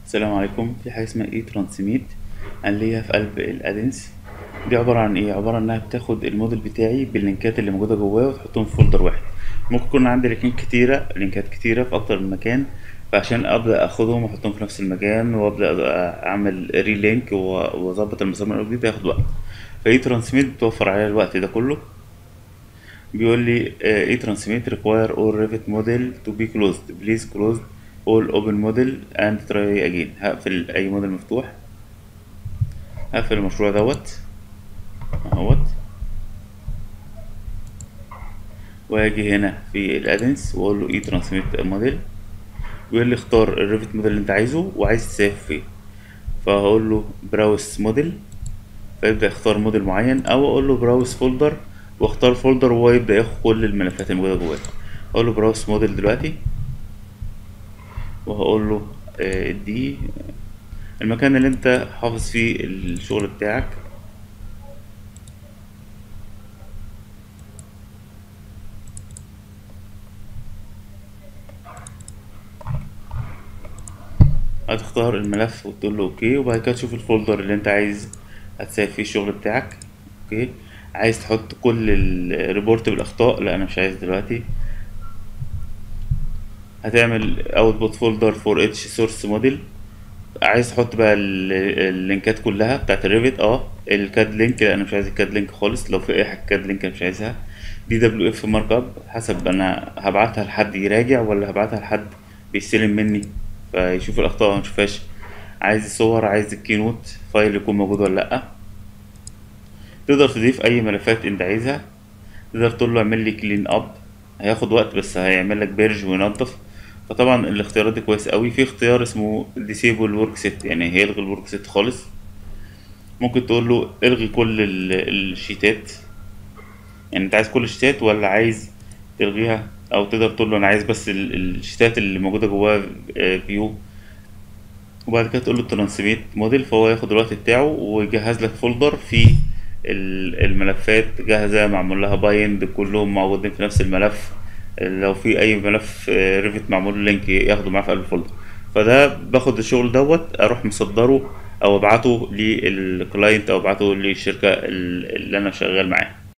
السلام عليكم في حاجة اسمها اي ترانسميت هنلاقيها في قلب الادنس دي عبارة عن ايه عبارة انها بتاخد الموديل بتاعي باللينكات اللي موجودة جواه وتحطهم في فولدر واحد ممكن يكون عندي لينكات كتيرة لينكات كتيرة في اكتر من مكان فعشان ابدا اخدهم واحطهم في نفس المكان وابدا اعمل ريلينك واظبط المسار من اول وجديد هياخد وقت فاي ترانسميت بتوفر عليا الوقت ده كله بيقول لي اي ترانسميت require all revit model to be closed please close all open model and try again هقفل اي موديل مفتوح هقفل المشروع دوت اهوت واجي هنا في الادنس واقول له اي ترانسميت موديل بيقول لي اختار الريفت موديل اللي انت عايزه وعايز تسيف فيه فهقول له براوس موديل فيبدأ يختار موديل معين او اقول له براوس فولدر واختار فولدر وهو يبدأ ياخد كل الملفات الموجودة جواه اقول له براوس موديل دلوقتي وهقول له دي المكان اللي انت حافظ فيه الشغل بتاعك هتختار الملف وتقول له اوكي وبعد كده تشوف الفولدر اللي انت عايز هتسيب فيه الشغل بتاعك اوكي عايز تحط كل الريبورت بالاخطاء لا انا مش عايز دلوقتي هتعمل اوتبوت فولدر فور اتش سورس موديل عايز تحط بقى اللينكات كلها بتاعت الريفت اه الكاد لينك لا انا مش عايز الكاد لينك خالص لو في اي حاجه كاد لينك انا مش عايزها دي دبليو اف مارك اب حسب انا هبعتها لحد يراجع ولا هبعتها لحد بيستلم مني فيشوف الاخطاء ما نشوفهاش عايز الصور عايز الكينوت فايل يكون موجود ولا لا تقدر تضيف اي ملفات انت عايزها تقدر تقول له اعمل لي كلين اب هياخد وقت بس هيعمل لك بيرج وينظف فطبعا الاختيارات دي كويس قوي في اختيار اسمه ديسيبل ورك سيت يعني هيلغي الورك سيت خالص ممكن تقول له الغي كل الشيتات يعني انت عايز كل الشيتات ولا عايز تلغيها او تقدر تقول له انا عايز بس الشيتات اللي موجوده جواها فيو وبعد كده تقول له ترانسميت موديل فهو ياخد الوقت بتاعه ويجهز لك فولدر فيه الملفات جاهزة معمول لها بايند كلهم موجودين في نفس الملف لو في اي ملف ريفت معمول له لينك ياخده معاه في قلب الفولدر فده باخد الشغل دوت اروح مصدره او ابعته للكلاينت او ابعته للشركة اللي انا شغال معاها